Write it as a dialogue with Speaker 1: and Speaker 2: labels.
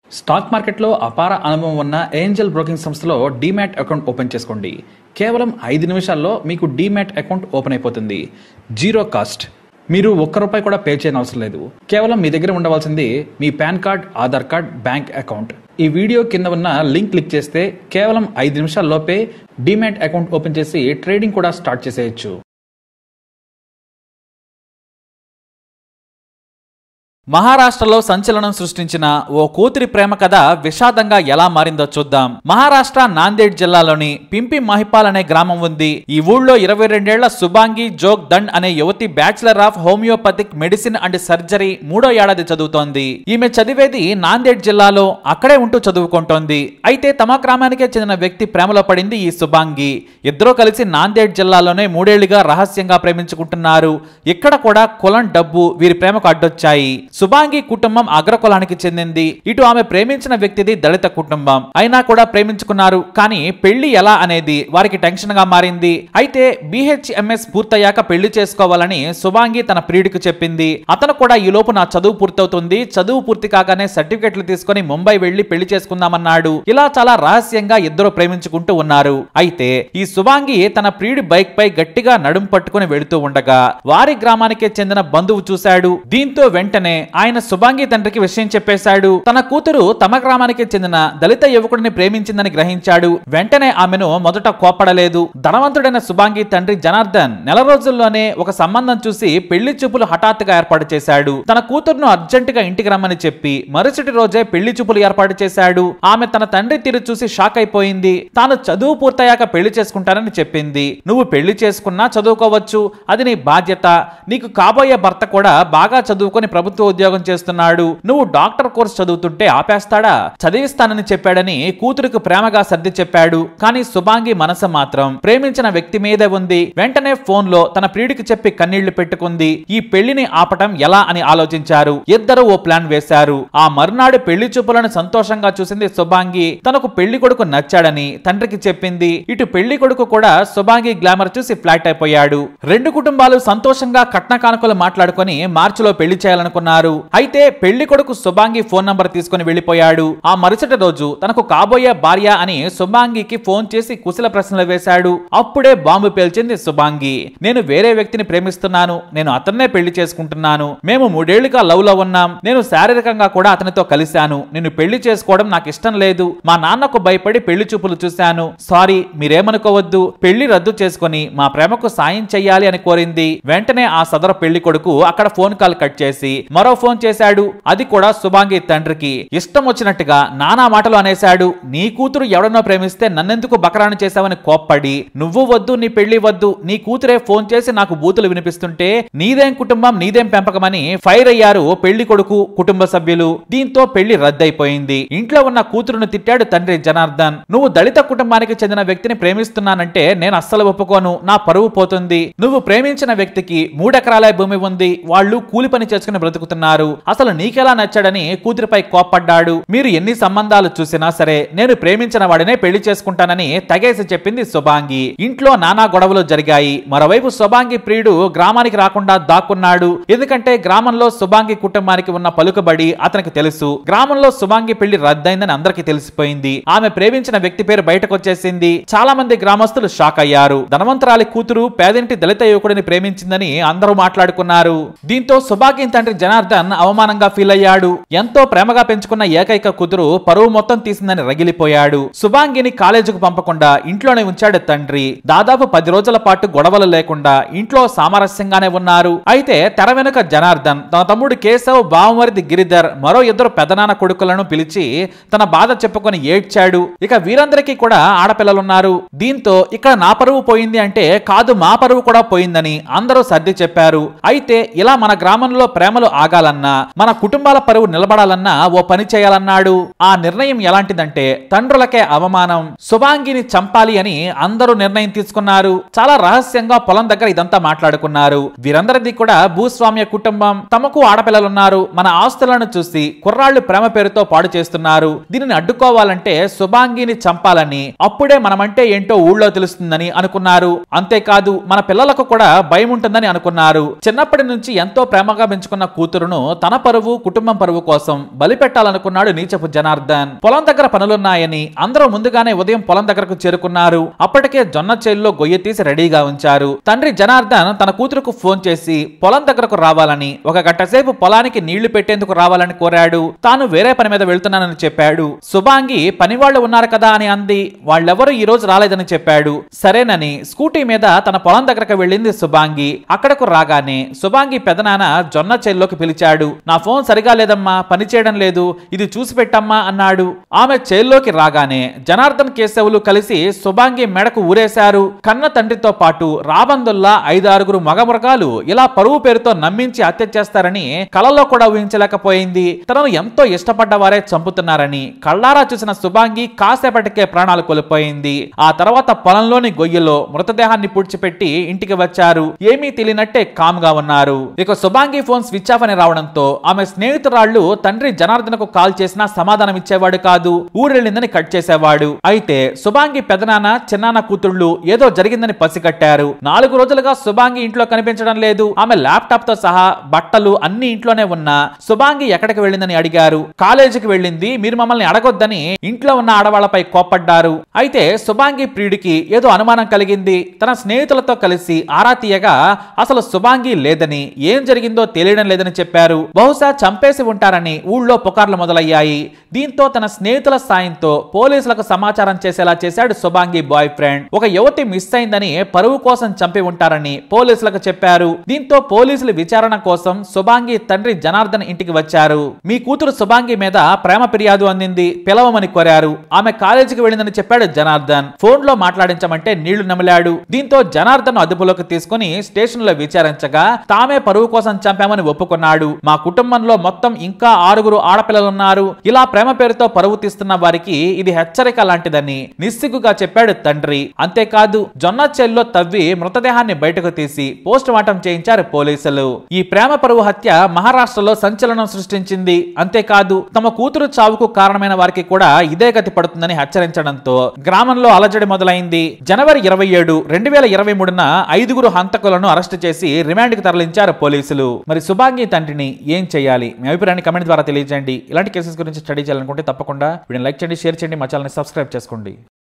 Speaker 1: stock మార్కెట్లో అపార అనుభవం ఉన్న ఏంజల్ బ్రోకింగ్ సంస్థలో డీమ్యాట్ అకౌంట్ ఓపెన్ చేసుకోండి కేవలం ఐదు నిమిషాల్లో మీకు డీమ్యాట్ అకౌంట్ ఓపెన్ అయిపోతుంది జీరో కాస్ట్ మీరు ఒక్క రూపాయి కూడా పే చేయని అవసరం లేదు కేవలం మీ దగ్గర ఉండవలసింది మీ pan card Aadhaar card bank account ఈ వీడియో కింద ఉన్న లింక్ క్లిక్ చేస్తే కేవలం ఐదు నిమిషాల్లోపే డీమ్యాట్ అకౌంట్ ఓపెన్ చేసి ట్రేడింగ్ కూడా స్టార్ట్ చేసేయచ్చు
Speaker 2: మహారాష్ట్రలో సంచలనం సృష్టించిన ఓ కూతురి ప్రేమ కథ విషాదంగా ఎలా మారిందో చూద్దాం మహారాష్ట్ర నాందేడ్ జిల్లాలోని పింపి మహిపాల్ అనే గ్రామం ఉంది ఈ ఊళ్ళో ఇరవై రెండేళ్ల సుబాంగి జోగ్ దండ్ అనే యువతి bachelor of homeopathic medicine and surgery మూడో ఏడాది చదువుతోంది ఈమె చదివేది నాందేడ్ జిల్లాలో అక్కడే ఉంటూ చదువుకుంటోంది అయితే తమ గ్రామానికే చెందిన వ్యక్తి ప్రేమలో పడింది ఈ సుబాంగి ఇద్దరూ కలిసి నాందేడ్ జిల్లాలోనే మూడేళ్లుగా రహస్యంగా ప్రేమించుకుంటున్నారు ఇక్కడ కూడా కులం డబ్బు వీరి ప్రేమకు అడ్డొచ్చాయి సుబాంగి కుటుంబం అగ్రకులానికి చెందింది ఇటు ఆమె ప్రేమించిన వ్యక్తిది దళిత కుటుంబం అయినా కూడా ప్రేమించుకున్నారు కానీ పెళ్లి ఎలా అనేది వారికి టెన్షన్ గా మారింది అయితే బిహెచ్ఎంఎస్ పూర్తయ్యాక పెళ్లి చేసుకోవాలని సుబాంగి తన ప్రియుడికి చెప్పింది అతను కూడా ఈ లోపు నా చదువు పూర్తవుతుంది చదువు పూర్తి కాగానే సర్టిఫికెట్లు తీసుకుని ముంబై వెళ్లి పెళ్లి చేసుకుందామన్నాడు ఇలా చాలా రహస్యంగా ఇద్దరు ప్రేమించుకుంటూ ఉన్నారు అయితే ఈ సుబాంగి తన ప్రియుడి బైక్ పై గట్టిగా నడుం పట్టుకుని వెళుతూ ఉండగా వారి గ్రామానికే చెందిన బంధువు చూశాడు దీంతో వెంటనే ఆయన సుబాంగి తండ్రికి విషయం చెప్పేశాడు తన కూతురు తమ గ్రామానికి చెందిన దళిత యువకుడిని ప్రేమించిందని గ్రహించాడు వెంటనే ఆమెను మొదట కోపడలేదు ధనవంతుడైన సుబాంగి తండ్రి జనార్దన్ నెల రోజుల్లోనే ఒక సంబంధం చూసి పెళ్లి చూపులు హఠాత్తుగా ఏర్పాటు చేశాడు తన కూతురును అర్జెంటుగా ఇంటికి రమ్మని చెప్పి మరుసటి రోజే పెళ్లి చూపులు ఏర్పాటు చేశాడు ఆమె తన తండ్రి తీరు చూసి షాక్ అయిపోయింది తాను చదువు పూర్తయ్యాక పెళ్లి చేసుకుంటానని చెప్పింది నువ్వు పెళ్లి చేసుకున్నా చదువుకోవచ్చు అది నీ బాధ్యత నీకు కాబోయే భర్త కూడా బాగా చదువుకొని ప్రభుత్వ ఉద్యోగం చేస్తున్నాడు నువ్వు డాక్టర్ కోర్స్ చదువుతుంటే ఆపేస్తాడా చదివిస్తానని చెప్పాడని కూతురుకు ప్రేమగా సర్ది చెప్పాడు కానీ సుబాంగి మనసు మాత్రం ప్రేమించిన వ్యక్తి మీదే ఉంది వెంటనే ఫోన్ లో తన ప్రియుడికి చెప్పి కన్నీళ్లు పెట్టుకుంది ఈ పెళ్లిని ఆపటం ఎలా అని ఆలోచించారు ఇద్దరు ఓ ప్లాన్ వేశారు ఆ మరునాడు పెళ్లి చూపులను సంతోషంగా చూసింది సుబాంగి తనకు పెళ్లి కొడుకు నచ్చాడని తండ్రికి చెప్పింది ఇటు పెళ్లి కొడుకు కూడా సుబాంగి గ్లామర్ చూసి ఫ్లాట్ అయిపోయాడు రెండు కుటుంబాలు సంతోషంగా కట్న కానుకలు మాట్లాడుకొని మార్చిలో పెళ్లి చేయాలనుకున్నారు అయితే పెళ్లి కొడుకు సుబాంగి ఫోన్ నంబర్ తీసుకుని వెళ్లిపోయాడు ఆ మరుసటి రోజు తనకు కాబోయే భార్య అని సుబాంగికి ఫోన్ చేసి కుశల ప్రశ్నలు వేశాడు అప్పుడే బాంబు పేల్చింది సుబాంగి నేను వేరే వ్యక్తిని ప్రేమిస్తున్నాను నేను అతన్నే పెళ్లి చేసుకుంటున్నాను మేము మూడేళ్లుగా లవ్ లో ఉన్నాం నేను శారీరకంగా కూడా అతనితో కలిశాను నేను పెళ్లి చేసుకోవడం నాకు ఇష్టం లేదు మా నాన్నకు భయపడి పెళ్లి చూపులు చూశాను సారీ మీరేమనుకోవద్దు పెళ్లి రద్దు చేసుకుని మా ప్రేమకు సాయం చెయ్యాలి అని కోరింది వెంటనే ఆ సదరు పెళ్లి కొడుకు అక్కడ ఫోన్ కాల్ కట్ చేసి మరో ఫోన్ చేశాడు అది కూడా సుబాంగి తండ్రికి ఇష్టం వచ్చినట్టుగా నానా మాటలు అనేశాడు నీ కూతురు ఎవడనో ప్రేమిస్తే నన్నెందుకు బకరాను చేశావని కోప్పడి నువ్వు వద్దు నీ పెళ్లి వద్దు నీ కూతురే ఫోన్ చేసి నాకు బూతులు వినిపిస్తుంటే నీదేం కుటుంబం నీదేం పెంపకమని ఫైర్ అయ్యారు పెళ్లి కొడుకు కుటుంబ సభ్యులు దీంతో పెళ్లి రద్దయిపోయింది ఇంట్లో ఉన్న కూతురును తిట్టాడు తండ్రి జనార్దన్ నువ్వు దళిత కుటుంబానికి చెందిన వ్యక్తిని ప్రేమిస్తున్నానంటే నేను అస్సలు ఒప్పుకోను నా పరువు పోతుంది నువ్వు ప్రేమించిన వ్యక్తికి మూడెకరాల భూమి ఉంది వాళ్ళు కూలి పని చేసుకుని బ్రతుకుతున్నారు అసలు నీకెలా నచ్చాడని కూతురిపై కోప్పడ్డాడు మీరు ఎన్ని సంబంధాలు చూసినా సరే నేను ప్రేమించిన వాడినే పెళ్లి చేసుకుంటానని తగేసి చెప్పింది సుబాంగి ఇంట్లో నానా గొడవలు జరిగాయి మరోవైపు సుబాంగి ప్రియుడు గ్రామానికి రాకుండా దాక్కున్నాడు ఎందుకంటే గ్రామంలో సుబాంగి కుటుంబానికి ఉన్న పలుకుబడి అతనికి తెలుసు గ్రామంలో సుబాంగి పెళ్లి రద్దయిందని అందరికీ తెలిసిపోయింది ఆమె ప్రేమించిన వ్యక్తి పేరు బయటకు వచ్చేసింది చాలా మంది గ్రామస్తులు షాక్ అయ్యారు ధనవంతరాలి కూతురు పేదింటి దళిత యువకుడిని ప్రేమించిందని అందరూ మాట్లాడుకున్నారు దీంతో సుబాగి తండ్రి జనార్దన్ అవమానంగా ఫీల్ అయ్యాడు ఎంతో ప్రేమగా పెంచుకున్న ఏకైక కూతురు పరువు మొత్తం తీసిందని రగిలిపోయాడు సుబాంగిని కాలేజీకు పంపకుండా ఇంట్లోనే ఉంచాడు తండ్రి దాదాపు పది రోజుల పాటు గొడవలు లేకుండా ఇంట్లో సామరస్యంగానే ఉన్నారు అయితే తెర వెనుక జనార్దన్ తన తమ్ముడు కేశవ్ బావమరిది గిరిధర్ మరో ఇద్దరు పెదనాన్న కొడుకులను పిలిచి తన బాధ చెప్పుకొని ఏడ్చాడు ఇక వీరందరికీ కూడా ఆడపిల్లలున్నారు దీంతో ఇక్కడ నా పరువు పోయింది అంటే కాదు మా పరువు కూడా పోయిందని అందరూ సర్ది చెప్పారు అయితే ఇలా మన గ్రామంలో ప్రేమలు ఆగాలన్నా మన కుటుంబాల పరువు నిలబడాలన్నా ఓ పని చేయాలన్నాడు ఆ నిర్ణయం ఎలాంటిదంటే తండ్రులకే అవమానం సుబాంగిని చంపాలి అని అందరూ నిర్ణయం తీసుకున్నారు చాలా రహస్యంగా పొలం దగ్గర ఇదంతా మాట్లాడుకున్నారు వీరందరిది కూడా భూస్వామ్య కుటుంబం తమకు ఆడపిల్లలున్నారు మన ఆస్తులను చూసి కుర్రాళ్లు ప్రేమ పేరుతో పాడు చేస్తున్నారు దీనిని అడ్డుకోవాలంటే సుబాంగిని చంపాలని అప్పుడే మనమంటే ఏంటో ఊళ్ళో తెలుస్తుందని అనుకున్నారు అంతేకాదు మన పిల్లలకు కూడా భయం ఉంటుందని అనుకున్నారు చిన్నప్పటి నుంచి ఎంతో ప్రేమగా పెంచుకున్న కూతురు కూతురును తన పరువు కుటుంబం పరువు కోసం బలిపెట్టాలనుకున్నాడు నీచపు జనార్దన్ పొలం దగ్గర పనులున్నాయని అందరూ ముందుగానే ఉదయం పొలం దగ్గరకు చేరుకున్నారు అప్పటికే జొన్న చేల్లో గొయ్యి తీసి రెడీగా ఉంచారు తండ్రి జనార్దన్ తన కూతురుకు ఫోన్ చేసి పొలం దగ్గరకు రావాలని ఒక గంట సేపు పొలానికి నీళ్లు పెట్టేందుకు రావాలని కోరాడు తాను వేరే పని మీద వెళ్తున్నానని చెప్పాడు సుభాంగి పనివాళ్లు ఉన్నారు కదా అని అంది వాళ్ళెవరూ ఈ రోజు రాలేదని చెప్పాడు సరేనని స్కూటీ మీద తన పొలం దగ్గరకు వెళ్ళింది సుభాంగి అక్కడకు రాగానే సుభాంగి పెదనాన్న జొన్న చేల్లోకి పిలిచాడు నా ఫోన్ సరిగా లేదమ్మా పని చేయడం లేదు ఇది చూసి పెట్టమ్మా అన్నాడు ఆమె చేల్లోకి రాగానే జనార్దన్ కేశవులు కలిసి సుభాంగి మెడకు ఊరేశారు కన్న తండ్రితో పాటు రాబందుల్లా ఐదారుగురు మగమృగాలు ఇలా పరువు పేరుతో నమ్మించి హత్య చేస్తారని కలలో కూడా ఊహించలేకపోయింది తనను ఎంతో ఇష్టపడ్డ వారే చంపుతున్నారని కళ్ళారా చూసిన సుభాంగి కాసేపటికే ప్రాణాలు కోల్పోయింది ఆ తర్వాత పొలంలోని గొయ్యిలో మృతదేహాన్ని పూడ్చిపెట్టి ఇంటికి వచ్చారు ఏమీ తెలియనట్టే కామ్ గా ఉన్నారు ఇక సుభాంగి ఫోన్ స్విచ్ ఆఫ్ అని రావడంతో ఆమె స్నేహితురాళ్లు తండ్రి జనార్దనకు కాల్ చేసినా సమాధానం ఇచ్చేవాడు కాదు ఊరెళ్ళిందని కట్ చేసేవాడు అయితే సుభాంగి పెదనాన్న చిన్నాన్న కూతుళ్ళు ఏదో జరిగిందని పసిగట్టారు నాలుగు రోజులుగా సుభాంగి ఇంట్లో కనిపించడం లేదు ఆమె ల్యాప్టాప్ తో సహా బట్టలు అన్ని ఇంట్లోనే ఉన్నా సుభాంగి ఎక్కడికి వెళ్ళిందని అడిగారు కాలేజీకి వెళ్ళింది మీరు మమ్మల్ని అడగొద్దని ఇంట్లో ఉన్న ఆడవాళ్లపై కోప్పడ్డారు అయితే సుభాంగి ప్రియుడికి ఏదో అనుమానం కలిగింది తన స్నేహితులతో కలిసి ఆరా తీయగా అసలు సుభాంగి లేదని ఏం జరిగిందో తెలియడం లేదని చెప్పారు బహుశా చంపేసి ఉంటారని ఊళ్ళో పుకార్లు మొదలయ్యాయి దీంతో తన స్నేహితుల సాయంతో పోలీసులకు సమాచారం చేసేలా చేశాడు సుభాంగి బాయ్ ఫ్రెండ్ ఒక యువతి మిస్ అయిందని పరువు కోసం చంపి ఉంటారని పోలీసులకు చెప్పారు దీంతో పోలీసులు విచారణ కోసం సుభాంగి తండ్రి జనార్దన్ ఇంటికి వచ్చారు మీ కూతురు సుభాంగి మీద ప్రేమ ఫిర్యాదు అందింది పిలవమని కోరారు ఆమె కాలేజీకి వెళ్ళిందని చెప్పాడు జనార్దన్ ఫోన్ లో మాట్లాడించమంటే నీళ్లు నమిలాడు దీంతో జనార్దన్ అదుపులోకి తీసుకుని స్టేషన్ లో విచారించగా తామే పరువు కోసం చంపామని ఒప్పుకున్నాడు మా కుటుంబంలో మొత్తం ఇంకా ఆరుగురు ఆడపిల్లలున్నారు ఇలా ప్రేమ పేరుతో పరువు తీస్తున్న వారికి ఇది హెచ్చరిక లాంటిదని నిస్సిగ్గుగా చెప్పాడు తండ్రి అంతేకాదు జొన్న చెల్లో తవ్వి మృతదేహాన్ని బయటకు తీసి పోస్ట్ మార్టం చేయించారు పోలీసులు ఈ ప్రేమ పరువు హత్య మహారాష్ట్రలో సంచలనం సృష్టించింది అంతేకాదు తమ కూతురు చావుకు కారణమైన వారికి కూడా ఇదే గతి పడుతుందని హెచ్చరించడంతో గ్రామంలో అలజడి మొదలైంది జనవరి ఇరవై ఏడు రెండు వేల ఇరవై మూడున ఐదుగురు హంతకులను అరెస్టు చేసి రిమాండ్ కి తరలించారు పోలీసులు మరి సుభాంగి తండ్రిని ఏం చేయాలి మీ అభిప్రాయాన్ని కమెంట్ ద్వారా తెలియజేయండి ఇలాంటి కేసెస్ గురించి స్టడీ చేయాలనుకుంటే తప్పకుండా వీడిని లైక్ చేయండి షేర్ చేయండి మా ఛానల్ని సబ్స్క్రైబ్ చేసుకోండి